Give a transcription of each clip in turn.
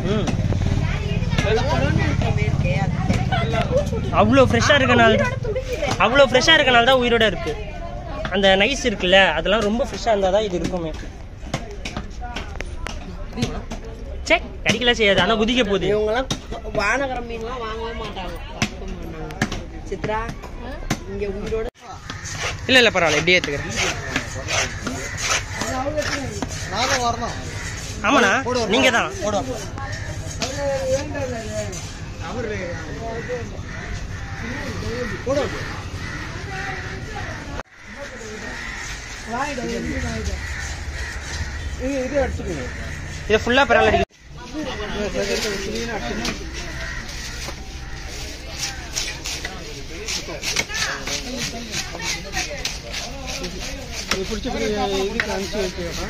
ம் அவ்வளோ ஃப்ரெஷ்ஷாக இருக்கனால அவ்வளோ ஃப்ரெஷ்ஷாக இருக்கனால தான் உயிரோட இருக்கு அந்த நைஸ் இருக்குல்ல அதெல்லாம் ரொம்ப ஃப்ரெஷ்ஷாக இருந்தால் தான் இது இருக்குமே சே கடிக்கல செய்யாது ஆனால் குதிக்க போகுது இவங்கெல்லாம் வானகர மீன்லாம் வாங்கவே மாட்டாங்க வாங்க மாட்டாங்க. சித்ரா இங்க உயிரோட இல்லை இல்லை பரவாயில்ல எப்படியே எடுத்துக்கிறேன் நானும் வரணும் ஆமாண்ணா நீங்கள் தான் இது அடிச்சுக்கோங்க இதை ஃபுல்லாக பரவாயில்ல அடிக்க இது பிடிச்ச இதுக்கு அனுப்பிச்சு வைக்கிறேன்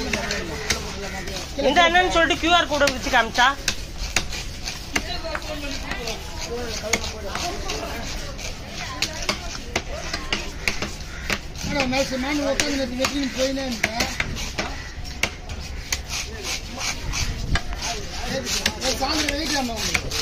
இந்த என்னன்னு சொல்லிட்டு கியூஆர் கோடை வச்சு காமிச்சா மேக்ஸிமம் உட்காந்து வெட்டின்னு போயினே சாயந்தரம் வெயிக்கலாமா உங்களுக்கு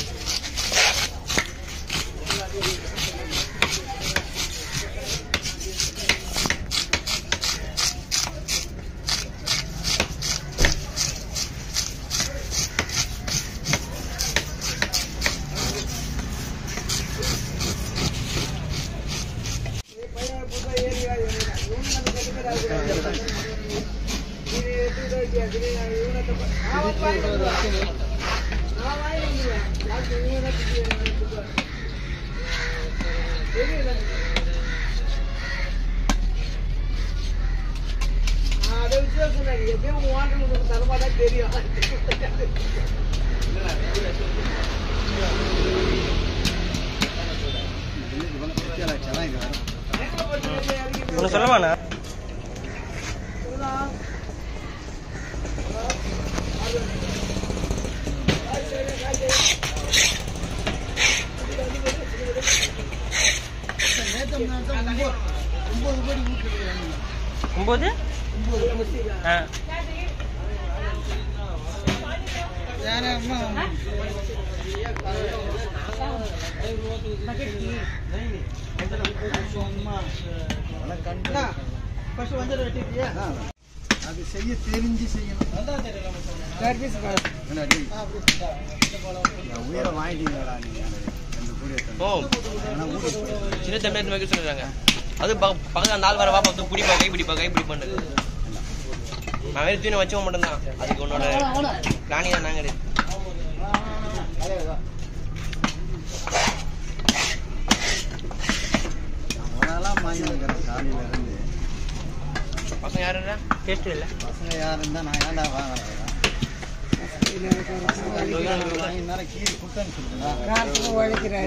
ஒன்று சொல்லவாண்ணா ஒம்பது ஆ அது செய்ய தெரிஞ்சு செய்யணும் உயிரை வாங்கிட்டீங்களா நீங்க ரெண்டு கூடிய ஓ சின்ன தம்பி எடுத்து வைக்க சொல்றாங்க அது பக்க- பக்கத்துல நாள் வர வாப்பா வந்து பிடிப்பா கை பிடிப்பா கை பிடிப்பான்னு நான் வேறு தூணை வச்சவன் மட்டும்தான் அதுக்கு உன்னோட பிளானிங் தான் நாங்க கிடையாது அவனெல்லாம் வாங்கிக்கிறேன் காலையில இருந்து பசங்க யாருடா டேஸ்ட் இல்லை பசங்க யாருன்னு தான் நான் ஏன்டா வாங்குறேன் வாங்கி நேரம் கீழே குட்டன்னு சொல்லுங்களா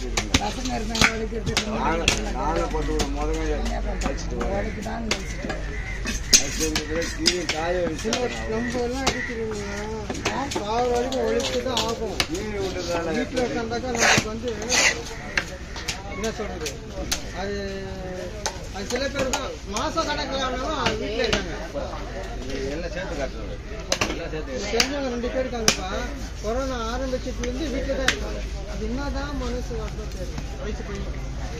வீட்டில் உட்காந்தாக்கா நமக்கு வந்து என்ன சொல்றது அது அது சில பேர் தான் மாச கணக்கில் ஆனாலும் அது வீட்டில் இருக்காங்க எல்லாம் சேர்த்து காட்டுறது எல்லாம் சேர்த்து தெரிஞ்சவங்க ரெண்டு பேர் இருக்காங்கப்பா கொரோனா ஆரம்பிச்சதுலேருந்து வீட்டில் தான் இருக்காங்க அது என்னதான் மனசு வரதோ தெரியும் வயசு பையன்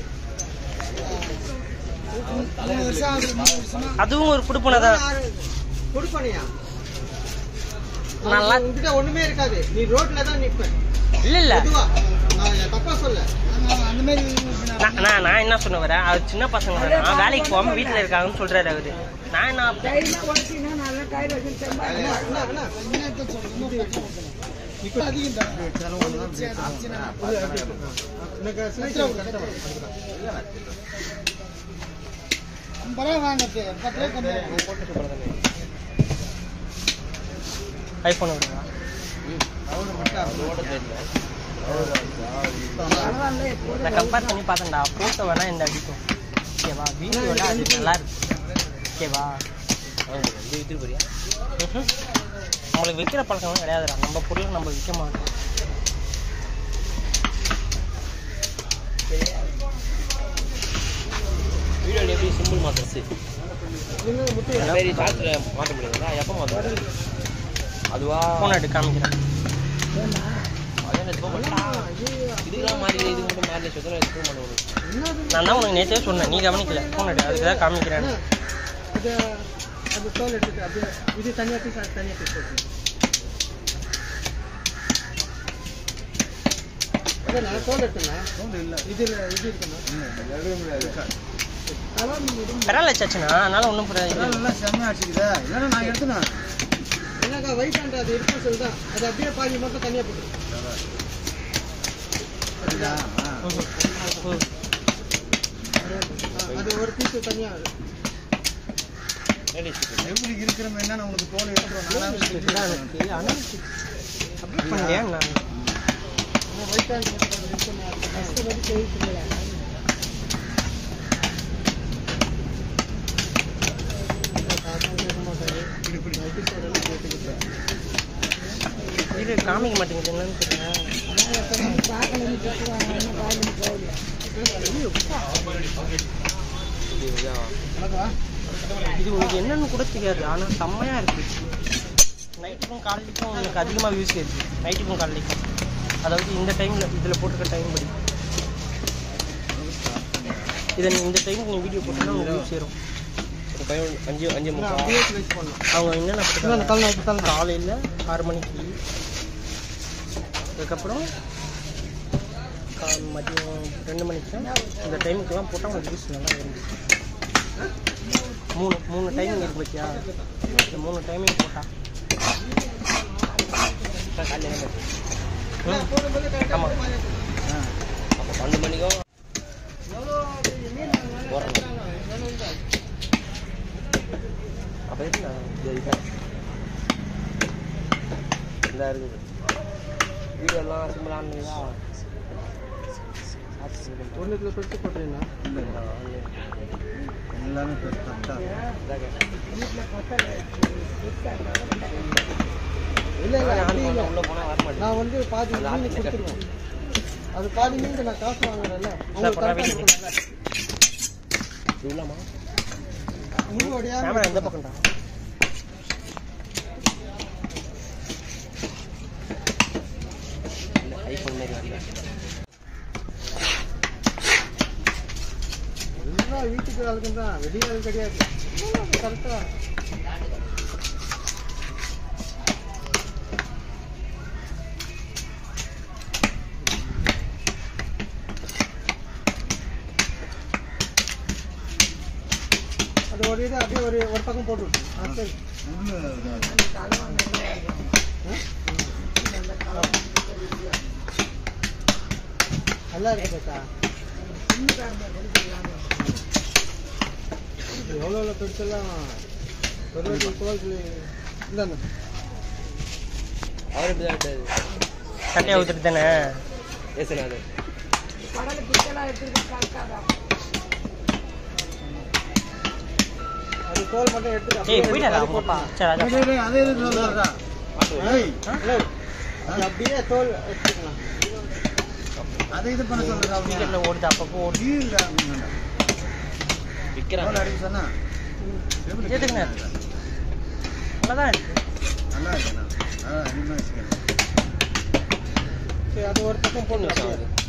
மூணு வருஷம் ஆகுது மூணு வருஷமா அதுவும் ஒரு குடுப்பனை தான் கொடுப்பனையா நல்லா உங்ககிட்ட ஒண்ணுமே இருக்காது நீ ரோட்ல தான் நிப்ப இல்லை இல்லை பொதுவா நான் தப்பா சொல்ல அந்த மாதிரி நான் நான் நான் என்ன சொன்ன வரேன் அவர் சின்ன பசங்க தான் வேலைக்கு போகாம வீட்டில் இருக்காங்கன்னு சொல்றாரு அவரு நான் என்ன ஐஃபோன் வருவா நான் கம்பேர் பண்ணி பார்த்தேன்டா ஃபோட்டோ வேணா இந்த அடிக்கும் ஓகேவா வீடியோலாம் அது நல்லா இருக்கு ஓகேவா இது வித்துட்டு போறியா ம்ஹும். நம்மளுக்கு விற்கிற பழக்கம் கிடையாதுடா நம்ம பொருளை நம்ம விற்க மாட்டோம் வீடியோ எப்படி சிம்பிள் மாத்துறது சரி சார்ஜில் மாற்ற முடியாதா எப்போ மாற்றுறது அதுவா ஃபோன் எடுத்து காமிக்கிறேன் அதே நேரத்துக்கு போக மாட்டான். இதுக்கெல்லாம் மாறி இது மட்டும் மாறி சுத்தம் எடுத்துக்க மாட்டோம் நான் தான் உனக்கு நேற்றே சொன்னேன் நீ கவனிக்கல ஃபோன் எடு அதுக்கு தான் காமிக்கிறேன் அது அது தோல் எடுத்துட்டு அப்படியே இது தனியாக பீஸ் அது தனியாக பீஸ் போட்டு அதான் நான் தோல் எடுத்துங்க இல்லை இது இல்லை இது இருக்குண்ணா எடுக்க முடியாது பரவாயில்ல சச்சுனா அதனால ஒன்றும் புரியாது எல்லாம் செம்மையா அடிச்சுக்குதா இல்லைன்னா நான் எடுத்துனேன் என்னக்கா வெயிட் பண்ணுறது அது இருக்கும் சொல்லி தான் அது அப்படியே பாதி மட்டும் தனியாக போட்டு சரிதா ஆ. அது ஒரு பீஸ் தனியாக எப்படி இருக்கிறோம் என்னன்னு உனக்கு தோல் எடுத்துரும் நானாவே செஞ்சுக்கிறேன். பண்ணியா நான் வெயிட் பண்ணுறது இது காமிக்க மாட்டேங்குது என்னன்னு தெரியல இது உனக்கு என்னன்னு கூட தெரியாது ஆனா செம்மையா இருக்கு நைட்டுக்கும் காலையிலைக்கும் உனக்கு அதிகமா வியூஸ் இருக்கு நைட்டுக்கும் காலையிலைக்கும் அதாவது இந்த டைம்ல இதுல போட்டிருக்க டைம் படி இதை நீ இந்த டைமுக்கு நீ வீடியோ போட்டோம்னா உனக்கு வியூஸ் சேரும் ஒரு பையன் அஞ்சு அஞ்சு முக்கால் அப்படியே வெயிட் பண்ணணும் அவங்க என்னென்ன இல்லை கல் நைட்டு கல் காலையில் ஆறு மணிக்கு அதுக்கப்புறம் கா- மதியம் ரெண்டு மணிக்கு இந்த டைமுக்கெல்லாம் போட்டால் உங்களுக்கு வியூஸ் நல்லா வரும் மூணு மூணு டைமிங் இருக்கு பத்தியா இந்த மூணு டைமிங் போட்டா ம். ஆமா அப்போ பன்னெண்டு மணிக்கும் போடுறேன் அப்போ எதுக்கு நான் இது இதான் இந்த இருக்குது வீடியோலாம் சிம்பிளாக இருந்ததா ஒன்றுத்துல பிடிச்சி போட்டுருந்தா எல்லாமே கரெக்டா இல்லை இல்லை அப்படி இல்லை உள்ள போனால் வர மாட்டேன் நான் வந்து பாதி மீன் கொடுத்துருவேன் அது பாதி மீன் நான் காசு வாங்குறேன்ல உங்களுக்கு பண்ணா கரெக்டாக வீட்டுக்கு. இருக்கும்ல இவ்வளோமா முழு ஒடியா கேமரா எந்த பக்கம்டா இல்லை ஐஃபோன் மாதிரி வரல எல்லாம் வீட்டுக்கு ஆளுக்கும் தான் வெளியே ஆள் கிடையாது கரெக்டாக அது ஒரு இது அப்படியே ஒரு ஒரு பக்கம் போட்டு விட்டு ஆ சரி நல்லா இருக்கு கேட்டா எவ்வளோ எவ்வளோ பெருசெல்லாம் ஒரு ஒரு கோவில் இந்தாங்க அவர் எப்படி தான் விட்டாரு சட்டையை ஊற்றிட்டு தானே பேசுனாரு அது தோல் மட்டும் எடுத்து ஏய் அப்படியே போயிட்டாரா அது உங்கப்பா போட்டு- சரி அதான் டேய், டேய், அதே இது சொல்றா ஏய் ஹலோ. அது அப்படியே தோல் எடுத்துக்கலாம் அதை இது பண்ண சொல்றா ஸ்பீக்கர்ல ஓடுது அப்பப்போ ஓடுது டீல்டா விற்கிறாங்க அடிக்க சொன்னா எப்படி எதுக்குண்ணே? நல்லாதான் இருக்கு நல்லா இருக்கேண்ணா அதான் இன்னும் வச்சுக்கணும் சரி அது ஒரு பக்கம் போட்டு நிமிஷம் அப்படியே. ஆகுது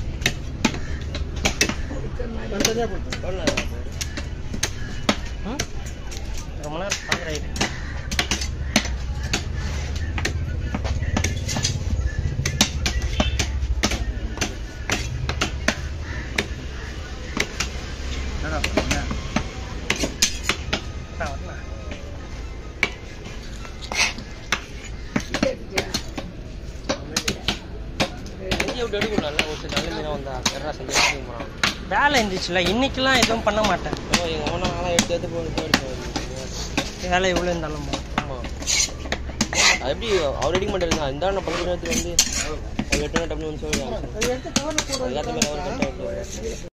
தனித்தனியா போட்டு எவ்வளோ நேரம் ஆகுது? ம்? ரொம்ப நேரம் பார்க்குறாரு என்னடா பண்ணீங்க நான் வரலாம் இங்கே விட்டு எடுக்கணும்ல ஒரு சில நல்ல மீனாக வந்தா கரெக்டாக செஞ்சு எடுத்துக்க போகிறான் வேலை இருந்துச்சுல இன்னைக்கெல்லாம் எதுவும் பண்ண மாட்டேன் எங்கள் ஓனா நாளாக எடுத்து எடுத்து போய் எடுத்து வேலை எவ்வளோ இருந்தாலும் ஆமாம் அது எப்படி அவர் ரெடி பண்ணுறது இந்த நான் பக்கத்து நேரத்துக்கு வந்து அவர் எட்டு டப்புனு வந்து சொல்லுவாங்க அது எடுத்து கவர்ல போட்டு அதுக்கேற்ற மாதிரி அவர் கரெக்டாக